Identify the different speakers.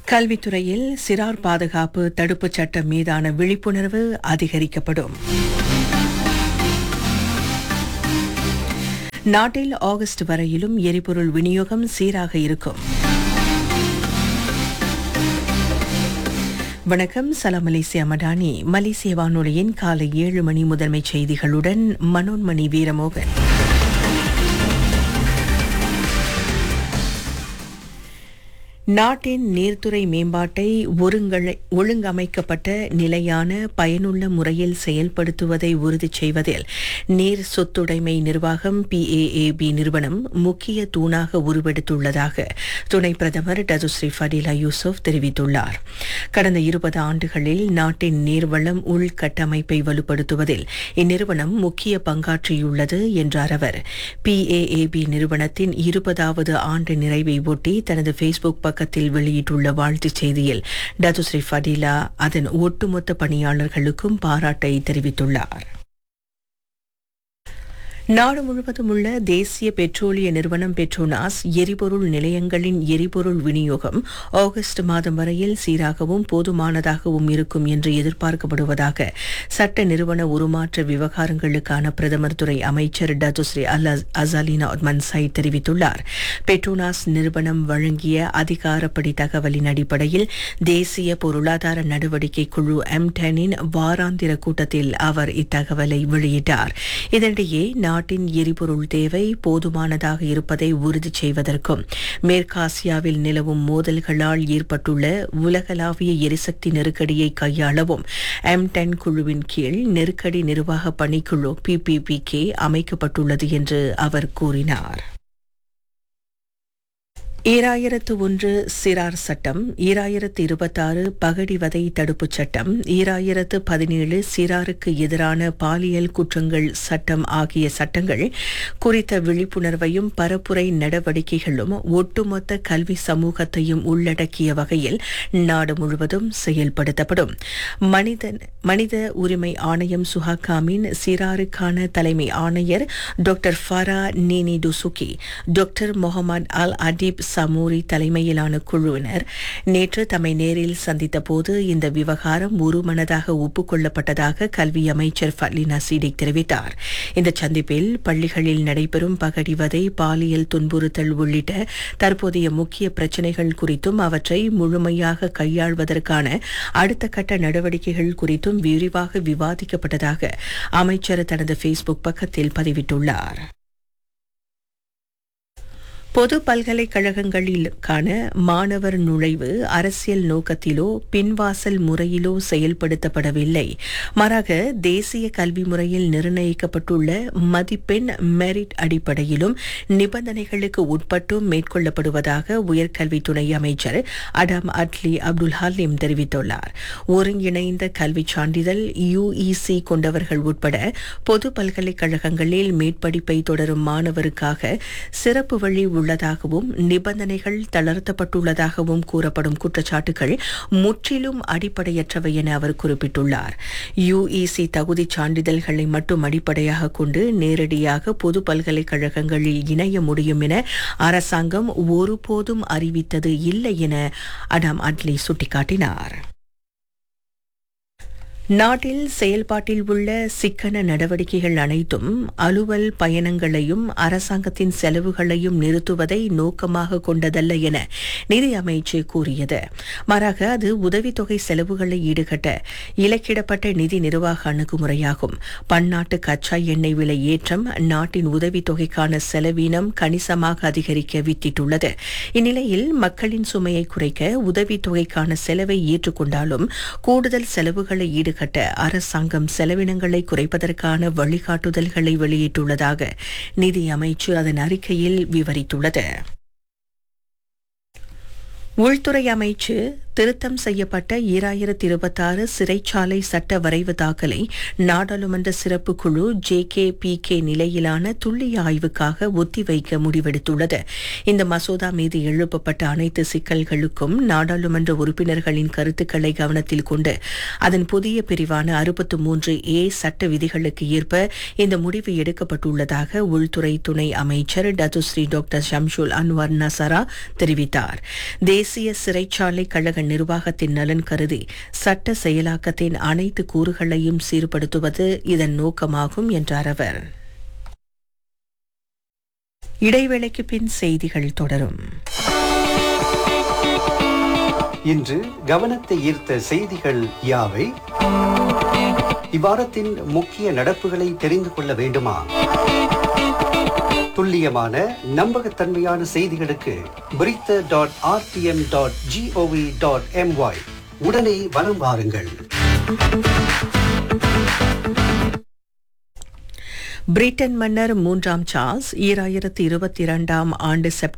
Speaker 1: கல்வித்துறையில் சிறார் பாதுகாப்பு தடுப்புச் சட்டம் மீதான விழிப்புணர்வு அதிகரிக்கப்படும் நாட்டில் ஆகஸ்ட் வரையிலும் எரிபொருள் விநியோகம் சீராக இருக்கும் வணக்கம் சலாம் மலேசியா மடானி மலேசிய வானொலியின் காலை ஏழு மணி முதன்மைச் செய்திகளுடன் மனோன்மணி வீரமோகன் நாட்டின் நீர்த்துறை மேம்பாட்டை ஒருங்கழை ஒழுங்கமைக்கப்பட்ட நிலையான பயனுள்ள முறையில் செயல்படுத்துவதை உறுதி செய்வதில் நீர் சொத்துடைமை நிர்வாகம் பிஏஏபி நிறுவனம் முக்கிய தூணாக உருவெடுத்துள்ளதாக துணை பிரதமர் டதுஸ்ரீ ஃபடிலா யூசுப் தெரிவித்துள்ளார் கடந்த இருபது ஆண்டுகளில் நாட்டின் நீர்வளம் உள்கட்டமைப்பை வலுப்படுத்துவதில் இந்நிறுவனம் முக்கிய பங்காற்றியுள்ளது என்றார் அவர் பிஏஏபி நிறுவனத்தின் இருபதாவது ஆண்டு நிறைவை ஒட்டி தனது ஃபேஸ்புக் பக்கத்தில் வெளியிட்டுள்ள வாழ்த்துச் செய்தியில் டதுஸ்ரீ ஃபடிலா அதன் ஒட்டுமொத்த பணியாளர்களுக்கும் பாராட்டை தெரிவித்துள்ளார் நாடு முழுவதும் உள்ள தேசிய பெட்ரோலிய நிறுவனம் பெட்ரோனாஸ் எரிபொருள் நிலையங்களின் எரிபொருள் விநியோகம் ஆகஸ்ட் மாதம் வரையில் சீராகவும் போதுமானதாகவும் இருக்கும் என்று எதிர்பார்க்கப்படுவதாக சட்ட நிறுவன உருமாற்ற விவகாரங்களுக்கான பிரதமர் துறை அமைச்சர் டத்துஸ்ரீ அல் அசாலினா மன்சாய் தெரிவித்துள்ளார் பெட்ரோனாஸ் நிறுவனம் வழங்கிய அதிகாரப்படி தகவலின் அடிப்படையில் தேசிய பொருளாதார நடவடிக்கை குழு எம் டெனின் வாராந்திர கூட்டத்தில் அவர் இத்தகவலை வெளியிட்டார் இதனிடையே நாட்டின் எரிபொருள் தேவை போதுமானதாக இருப்பதை உறுதி செய்வதற்கும் மேற்காசியாவில் நிலவும் மோதல்களால் ஏற்பட்டுள்ள உலகளாவிய எரிசக்தி நெருக்கடியை கையாளவும் எம் டென் குழுவின் கீழ் நெருக்கடி நிர்வாக பணிக்குழு பிபிபிகே அமைக்கப்பட்டுள்ளது என்று அவர் கூறினார் ஈராயிரத்து ஒன்று சிறார் சட்டம் ஈராயிரத்து இருபத்தாறு பகடிவதை தடுப்புச் சட்டம் ஈராயிரத்து பதினேழு சிறாருக்கு எதிரான பாலியல் குற்றங்கள் சட்டம் ஆகிய சட்டங்கள் குறித்த விழிப்புணர்வையும் பரப்புரை நடவடிக்கைகளும் ஒட்டுமொத்த கல்வி சமூகத்தையும் உள்ளடக்கிய வகையில் நாடு முழுவதும் செயல்படுத்தப்படும் மனித மனித உரிமை ஆணையம் சுஹாகாமின் சிறாருக்கான தலைமை ஆணையர் doctor Farah Nini Dusuki doctor Muhammad Al Adib Samuri தலைமையிலான குழுவினர் நேற்று தம்மை நேரில் சந்தித்த போது இந்த விவகாரம் ஒருமனதாக ஒப்புக்கொள்ளப்பட்டதாக கல்வி அமைச்சர் ஃபட்லினா சீடிக் தெரிவித்தார் இந்த சந்திப்பில் பள்ளிகளில் நடைபெறும் பகடிவதை பாலியல் துன்புறுத்தல் உள்ளிட்ட தற்போதைய முக்கிய பிரச்சினைகள் குறித்தும் அவற்றை முழுமையாக கையாள்வதற்கான அடுத்த கட்ட நடவடிக்கைகள் குறித்தும் விரிவாக விவாதிக்கப்பட்டதாக அமைச்சர் தனது ஃபேஸ்புக் பக்கத்தில் பதிவிட்டுள்ளார் பொது பல்கலைக்கழகங்களிலுக்கான மாணவர் நுழைவு அரசியல் நோக்கத்திலோ பின்வாசல் முறையிலோ செயல்படுத்தப்படவில்லை மாறாக தேசிய கல்வி முறையில் நிர்ணயிக்கப்பட்டுள்ள மதிப்பெண் மெரிட் அடிப்படையிலும் நிபந்தனைகளுக்கு உட்பட்டும் மேற்கொள்ளப்படுவதாக உயர்கல்வி துணை அமைச்சர் அடாம் அட்லி அப்துல் ஹலீம் தெரிவித்துள்ளார் ஒருங்கிணைந்த கல்விச் சான்றிதழ் யுஇசி கொண்டவர்கள் உட்பட பொது பல்கலைக்கழகங்களில் மேற்படிப்பை தொடரும் மாணவருக்காக சிறப்பு வழி உள்ளதாகவும் நிபந்தனைகள் தளர்த்தப்பட்டுள்ளதாகவும் கூறப்படும் குற்றச்சாட்டுகள் முற்றிலும் அடிப்படையற்றவை என அவர் குறிப்பிட்டுள்ளார் யுஇசி தகுதி சான்றிதழ்களை மட்டும் அடிப்படையாக கொண்டு நேரடியாக பொது பல்கலைக்கழகங்களில் இணைய முடியும் என அரசாங்கம் ஒருபோதும் அறிவித்தது இல்லை என அடாம் அட்லி சுட்டிக்காட்டினார் நாட்டில் செயல்பாட்டில் உள்ள சிக்கன நடவடிக்கைகள் அனைத்தும் அலுவல் பயணங்களையும் அரசாங்கத்தின் செலவுகளையும் நிறுத்துவதை நோக்கமாக கொண்டதல்ல என நிதி அமைச்சு கூறியது மாறாக அது உதவித்தொகை செலவுகளை ஈடுகட்ட இலக்கிடப்பட்ட நிதி நிர்வாக அணுகுமுறையாகும் பன்னாட்டு கச்சா எண்ணெய் விலை ஏற்றம் நாட்டின் உதவித்தொகைக்கான செலவீனம் கணிசமாக அதிகரிக்க வித்திட்டுள்ளது இந்நிலையில் மக்களின் சுமையை குறைக்க உதவித்தொகைக்கான செலவை ஏற்றுக்கொண்டாலும் கூடுதல் செலவுகளை ஈடுகட்ட கட்ட அரசாங்கம் செலவினங்களை குறைப்பதற்கான வழிகாட்டுதல்களை வெளியிட்டுள்ளதாக நிதி அமைச்சு அதன் அறிக்கையில் விவரித்துள்ளது உள்துறை அமைச்சு திருத்தம் செய்யப்பட்ட ஈராயிரத்தி இருபத்தாறு சிறைச்சாலை சட்ட வரைவு தாக்கலை நாடாளுமன்ற சிறப்பு குழு ஜே கே பி கே நிலையிலான துல்லிய ஆய்வுக்காக ஒத்திவைக்க முடிவெடுத்துள்ளது இந்த மசோதா மீது எழுப்பப்பட்ட அனைத்து சிக்கல்களுக்கும் நாடாளுமன்ற உறுப்பினர்களின் கருத்துக்களை கவனத்தில் கொண்டு அதன் புதிய பிரிவான அறுபத்து மூன்று ஏ சட்ட விதிகளுக்கு ஏற்ப இந்த முடிவு எடுக்கப்பட்டுள்ளதாக உள்துறை துணை அமைச்சர் Datuk Seri doctor Shamsul Anuar Nasarah தெரிவித்தார் தேசிய சிறைச்சாலை கழக நிர்வாகத்தின் நலன் கருதி சட்ட செயலாக்கத்தின் அனைத்து கூறுகளையும் சீர்படுத்துவது இதன் நோக்கமாகும் என்றார் அவர் இடைவேளைக்கு பின் செய்திகள் தொடரும்
Speaker 2: இன்று கவனத்தை ஈர்த்த செய்திகள் யாவை இவ்வாரத்தின் முக்கிய நடப்புகளை தெரிந்து கொள்ள வேண்டுமா துல்லியமான நம்பகத்தன்மையான செய்திகளுக்கு Berita dot RTM dot GOV dot MY உடனே வலம் வாருங்கள்
Speaker 1: பிரிட்டன் மன்னர் மூன்றாம் சார்ல்ஸ் ஈராயிரத்தி இருபத்தி இரண்டாம் ஆண்டு செப்டம்பர்